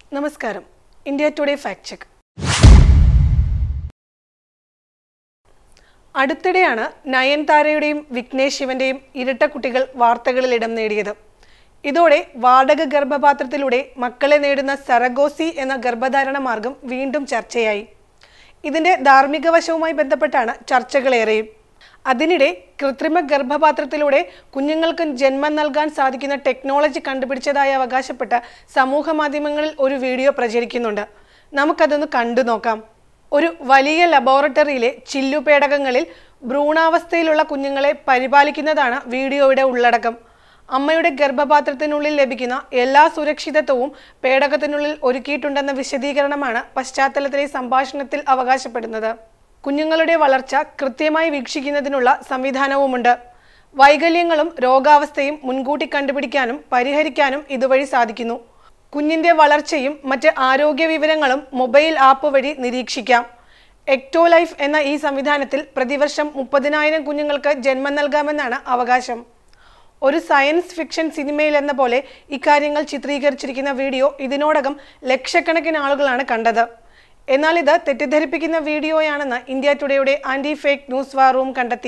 നമസ്കാരം India Today fact check അടുത്തിടെയാണ് നയൻതാരയുടെയും വിഘ്നേഷ് ശിവന്റെയും ഇരട്ട കുട്ടികൾ വാർത്തകളിൽ ഇടം നേടിയത് ഇതോടെ വാടക ഗർഭപാത്രത്തിലൂടെ മക്കളെ നേടുന്ന സറഗോസി എന്ന ഗർഭധാരണ മാർഗം വീണ്ടും ചർച്ചയായി ഇതിന്റെ ധാർമ്മിക വശവുമായി ബന്ധപ്പെട്ടാണ് ചർച്ചകളേറെയും അതിനിടെ കൃത്രിമ ഗർഭപാത്രത്തിലൂടെ കുഞ്ഞുങ്ങൾക്ക് ജന്മം നൽകാൻ സാധിക്കുന്ന ടെക്നോളജി കണ്ടുപിടിച്ചതായി അവകാശപ്പെട്ട സമൂഹ മാധ്യമങ്ങളിൽ ഒരു വീഡിയോ പ്രചരിക്കുന്നുണ്ട് നമുക്കതൊന്ന് കണ്ടു നോക്കാം ഒരു വലിയ ലബോറട്ടറിയിലെ ചില്ലുപേടകങ്ങളിൽ ഭ്രൂണാവസ്ഥയിലുള്ള കുഞ്ഞുങ്ങളെ പരിപാലിക്കുന്നതാണ് വീഡിയോയുടെ ഉള്ളടക്കം അമ്മയുടെ ഗർഭപാത്രത്തിനുള്ളിൽ ലഭിക്കുന്ന എല്ലാ സുരക്ഷിതത്വവും പേടകത്തിനുള്ളിൽ ഒരുക്കിയിട്ടുണ്ടെന്ന വിശദീകരണമാണ് പശ്ചാത്തലത്തിലെ സംഭാഷണത്തിൽ അവകാശപ്പെടുന്നത് കുഞ്ഞുങ്ങളുടെ വളർച്ച കൃത്യമായി വീക്ഷിക്കുന്നതിനുള്ള സംവിധാനവുമുണ്ട് വൈകല്യങ്ങളും രോഗാവസ്ഥയും മുൻകൂട്ടി കണ്ടുപിടിക്കാനും പരിഹരിക്കാനും ഇതുവഴി സാധിക്കുന്നു കുഞ്ഞിന്റെ വളർച്ചയും മറ്റ് ആരോഗ്യ വിവരങ്ങളും മൊബൈൽ ആപ്പ് വഴി നിരീക്ഷിക്കാം എക്ടോ ലൈഫ് എന്ന ഈ സംവിധാനത്തിൽ പ്രതിവർഷം മുപ്പതിനായിരം കുഞ്ഞുങ്ങൾക്ക് ജന്മം നൽകാമെന്നാണ് അവകാശം ഒരു സയൻസ് ഫിക്ഷൻ സിനിമയിൽ എന്ന പോലെ ഇക്കാര്യങ്ങൾ ചിത്രീകരിച്ചിരിക്കുന്ന വീഡിയോ ഇതിനോടകം ലക്ഷക്കണക്കിന് ആളുകളാണ് കണ്ടത് എന്നാൽ ഇത് തെറ്റിദ്ധരിപ്പിക്കുന്ന വീഡിയോയാണെന്ന് ഇന്ത്യ ടുഡേയുടെ anti fake news war room കണ്ടെത്തി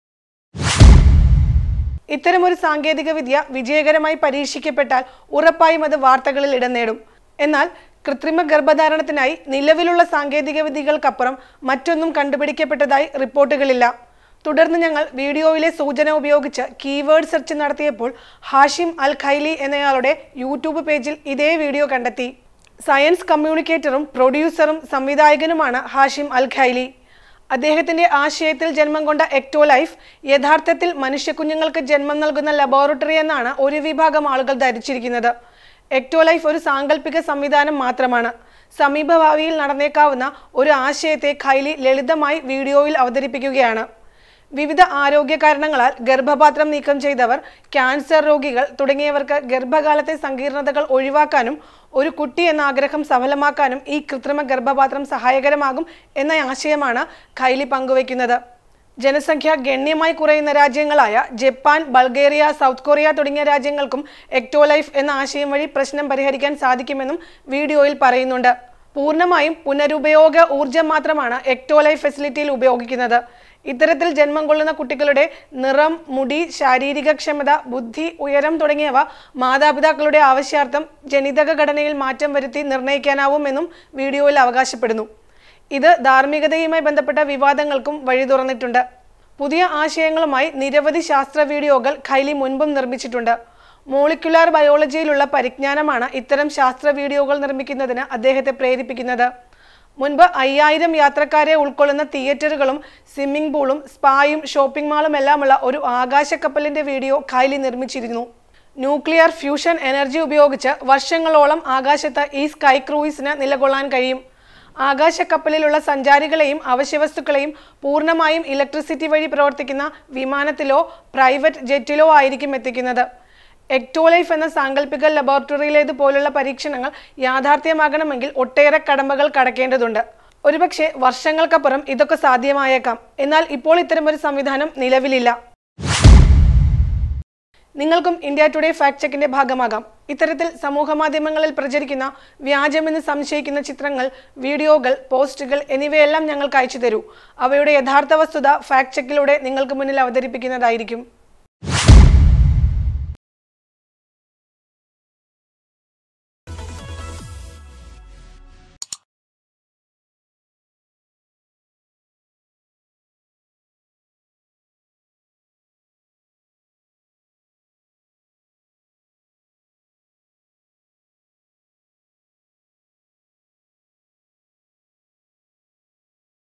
ഇത്തരമൊരു സാങ്കേതിക വിദ്യ വിജയകരമായി പരീക്ഷിക്കപ്പെട്ടാൽ ഉറപ്പായും അത് വാർത്തകളിൽ ഇടം നേടും എന്നാൽ കൃത്രിമ ഗർഭധാരണത്തിനായി നിലവിലുള്ള സാങ്കേതിക വിദ്യകൾക്കപ്പുറം മറ്റൊന്നും കണ്ടുപിടിക്കപ്പെട്ടതായി റിപ്പോർട്ടുകളില്ല തുടർന്ന് ഞങ്ങൾ വീഡിയോയിലെ സൂചന ഉപയോഗിച്ച് കീവേഡ് സെർച്ച് നടത്തിയപ്പോൾ ഹാഷിം അൽ ഖൈലി എന്നയാളുടെ യൂട്യൂബ് പേജിൽ ഇതേ വീഡിയോ കണ്ടെത്തി സയൻസ് കമ്മ്യൂണിക്കേറ്ററും പ്രൊഡ്യൂസറും സംവിധായകനുമാണ് ഹാഷിം അൽ ഖൈലി അദ്ദേഹത്തിന്റെ ആശയത്തിൽ ജന്മം കൊണ്ട എക്ടോ ലൈഫ് യഥാർത്ഥത്തിൽ മനുഷ്യക്കുഞ്ഞുങ്ങൾക്ക് ജന്മം നൽകുന്ന ലബോറട്ടറി എന്നാണ് ഒരു വിഭാഗം ആളുകൾ ധരിച്ചിരിക്കുന്നത് എക്ടോ ലൈഫ് ഒരു സാങ്കല്പിക സംവിധാനം മാത്രമാണ് സമീപഭാവിയിൽ നടന്നേക്കാവുന്ന ഒരു ആശയത്തെ ഖൈലി ലളിതമായി വീഡിയോയിൽ അവതരിപ്പിക്കുകയാണ് വിവിധ ആരോഗ്യ കാരണങ്ങളാൽ ഗർഭപാത്രം നീക്കം ചെയ്തവർ ക്യാൻസർ രോഗികൾ തുടങ്ങിയവർക്ക് ഗർഭകാലത്തെ സങ്കീർണതകൾ ഒഴിവാക്കാനും ഒരു കുട്ടി എന്ന ആഗ്രഹം സഫലമാക്കാനും ഈ കൃത്രിമ ഗർഭപാത്രം സഹായകരമാകും എന്ന ആശയമാണ് ഖൈലി പങ്കുവയ്ക്കുന്നത് ജനസംഖ്യ ഗണ്യമായി കുറയുന്ന രാജ്യങ്ങളായ ജപ്പാൻ ബൾഗേറിയ സൗത്ത് കൊറിയ തുടങ്ങിയ രാജ്യങ്ങൾക്കും എക്ടോ ലൈഫ് എന്ന ആശയം വഴി പ്രശ്നം പരിഹരിക്കാൻ സാധിക്കുമെന്നും വീഡിയോയിൽ പറയുന്നുണ്ട് പൂർണ്ണമായും പുനരുപയോഗ ഊർജം മാത്രമാണ് എക്ടോ ലൈഫ് ഫെസിലിറ്റിയിൽ ഉപയോഗിക്കുന്നത് ഇത്തരത്തിൽ ജന്മം കൊള്ളുന്ന കുട്ടികളുടെ നിറം മുടി ശാരീരിക ക്ഷമത ബുദ്ധി ഉയരം തുടങ്ങിയവ മാതാപിതാക്കളുടെ ആവശ്യാർത്ഥം ജനിതക ഘടനയിൽ മാറ്റം വരുത്തി നിർണ്ണയിക്കാനാവുമെന്നും വീഡിയോയിൽ അവകാശപ്പെടുന്നു ഇത് ധാർമ്മികതയുമായി ബന്ധപ്പെട്ട വിവാദങ്ങൾക്കും വഴി തുറന്നിട്ടുണ്ട് പുതിയ ആശയങ്ങളുമായി നിരവധി ശാസ്ത്ര വീഡിയോകൾ ഖൈലി മുൻപും നിർമ്മിച്ചിട്ടുണ്ട് മോളിക്യുലാർ ബയോളജിയിലുള്ള പരിജ്ഞാനമാണ് ഇത്തരം ശാസ്ത്ര വീഡിയോകൾ നിർമ്മിക്കുന്നതിന് അദ്ദേഹത്തെ പ്രേരിപ്പിക്കുന്നത് മുൻപ് അയ്യായിരം യാത്രക്കാരെ ഉൾക്കൊള്ളുന്ന തിയേറ്ററുകളും സ്വിമ്മിംഗ് പൂളും സ്പായും ഷോപ്പിംഗ് മാളും എല്ലാമുള്ള ഒരു ആകാശക്കപ്പലിന്റെ വീഡിയോ ഖൈലി നിർമ്മിച്ചിരുന്നു ന്യൂക്ലിയർ ഫ്യൂഷൻ എനർജി ഉപയോഗിച്ച് വർഷങ്ങളോളം ആകാശത്ത് ഈ സ്കൈ ക്രൂയിസിന് നിലകൊള്ളാൻ കഴിയും ആകാശക്കപ്പലിലുള്ള സഞ്ചാരികളെയും അവശ്യവസ്തുക്കളെയും പൂർണ്ണമായും ഇലക്ട്രിസിറ്റി വഴി പ്രവർത്തിക്കുന്ന വിമാനത്തിലോ പ്രൈവറ്റ് ജെറ്റിലോ ആയിരിക്കും എത്തിക്കുന്നത് എക്ടോലൈഫ് എന്ന സാങ്കല്പിക ലബോറട്ടറിയിലേതുപോലുള്ള പരീക്ഷണങ്ങൾ യാഥാർത്ഥ്യമാകണമെങ്കിൽ ഒട്ടേറെ കടമ്പകൾ കടക്കേണ്ടതുണ്ട് ഒരുപക്ഷെ വർഷങ്ങൾക്കപ്പുറം ഇതൊക്കെ സാധ്യമായേക്കാം എന്നാൽ ഇപ്പോൾ ഇത്തരമൊരു സംവിധാനം നിലവിലില്ല നിങ്ങൾക്കും ഇന്ത്യ ടുഡേ ഫാക്ട് ചെക്കിന്റെ ഭാഗമാകാം ഇത്തരത്തിൽ സമൂഹ മാധ്യമങ്ങളിൽ പ്രചരിക്കുന്ന വ്യാജമെന്ന് സംശയിക്കുന്ന ചിത്രങ്ങൾ വീഡിയോകൾ പോസ്റ്റുകൾ എന്നിവയെല്ലാം ഞങ്ങൾക്ക് അയച്ചു തരൂ അവയുടെ യഥാർത്ഥ വസ്തുത ഫാക്ട് ചെക്കിലൂടെ നിങ്ങൾക്ക് മുന്നിൽ അവതരിപ്പിക്കുന്നതായിരിക്കും